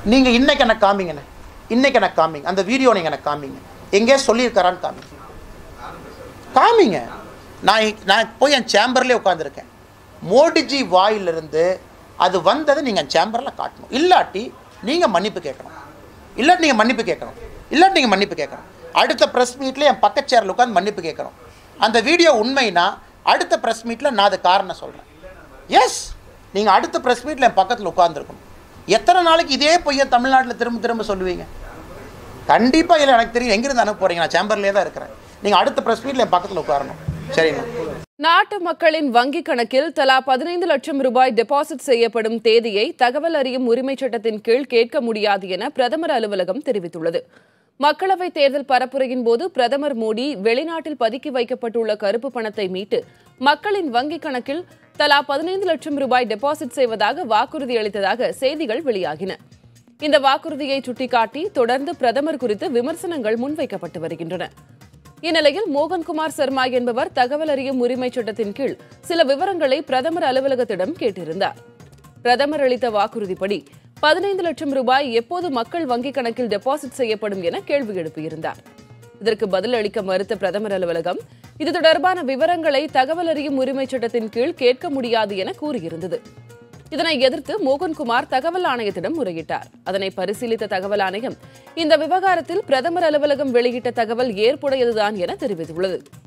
நீங்கள் இன்னைக்கு எனக்கு காமிங்கண்ணே இன்னைக்கு எனக்கு காமிங்க அந்த வீடியோ நீங்கள் எனக்கு காமிங்க எங்கேயா சொல்லியிருக்காரான்னு காமிங்க காமிங்க நான் இ- நான் போய் என் சேம்பர்லேயே உட்காந்துருக்கேன் மோடிஜி வாயிலிருந்து அது வந்ததை நீங்கள் சேம்பரில் காட்டணும் இல்லாட்டி நீங்கள் மன்னிப்பு கேட்கணும் இல்லாட்டி நீங்கள் மன்னிப்பு கேட்கணும் இல்லாட்டி நீங்கள் மன்னிப்பு கேட்கணும் அடுத்த ப்ரெஸ் மீட்டில் என் பக்கச் சேரில் உட்காந்து மன்னிப்பு கேட்கணும் அந்த வீடியோ உண்மைனா அடுத்த ப்ரெஸ் மீட்டில் நான் அது காரணம் சொல்கிறேன் எஸ் நீங்கள் அடுத்த ப்ரெஸ் மீட்டில் என் பக்கத்தில் உட்காந்துருக்கணும் எத்தனை நாளைக்கு இதே பொய்யை தமிழ்நாட்டில் திரும்ப திரும்ப சொல்லுவீங்க கண்டிப்பாக இல்லை எனக்கு தெரியும் எங்கிருந்து அனுப்ப போகிறீங்க நான் சேம்பர்லேயே தான் இருக்கிறேன் நீங்கள் அடுத்த ப்ரெஸ் மீட்டில் என் பக்கத்தில் உட்காரணும் சரிங்க நாட்டு மக்களின் வங்கிக் கணக்கில் தலா பதினைந்து லட்சம் ரூபாய் டெபாசிட் செய்யப்படும் தேதியை தகவல் அறியும் உரிமைச் சட்டத்தின் கீழ் கேட்க முடியாது என பிரதமர் அலுவலகம் தெரிவித்துள்ளது மக்களவைத் தேர்தல் பரப்புரையின் போது பிரதமர் மோடி வெளிநாட்டில் பதுக்கி வைக்கப்பட்டுள்ள கருப்பு பணத்தை மீட்டு மக்களின் வங்கிக் கணக்கில் தலா பதினைந்து லட்சம் ரூபாய் டெபாசிட் செய்வதாக வாக்குறுதி அளித்ததாக செய்திகள் வெளியாகின இந்த வாக்குறுதியை சுட்டிக்காட்டி தொடர்ந்து பிரதமர் குறித்து விமர்சனங்கள் முன்வைக்கப்பட்டு வருகின்றன இந்நிலையில் மோகன்குமார் சர்மா என்பவர் தகவல் அறியும் உரிமைச் சட்டத்தின் கீழ் சில விவரங்களை பிரதமர் அலுவலகத்திடம் கேட்டிருந்தார் பிரதமர் அளித்த வாக்குறுதிப்படி பதினைந்து லட்சம் ரூபாய் எப்போது மக்கள் வங்கிக் கணக்கில் டெபாசிட் செய்யப்படும் என கேள்வி எழுப்பியிருந்தார் இதற்கு பதில் அளிக்க மறுத்த பிரதமர் அலுவலகம் இது தொடர்பான விவரங்களை தகவல் அறியும் உரிமைச் சட்டத்தின் கீழ் கேட்க முடியாது என கூறியிருந்தது இதனை எதிர்த்து மோகன்குமார் தகவல் ஆணையத்திடம் முறையிட்டார் அதனை பரிசீலித்த தகவல் ஆணையம் இந்த விவகாரத்தில் பிரதமர் அலுவலகம் வெளியிட்ட தகவல் ஏற்புடையதுதான் என தெரிவித்துள்ளது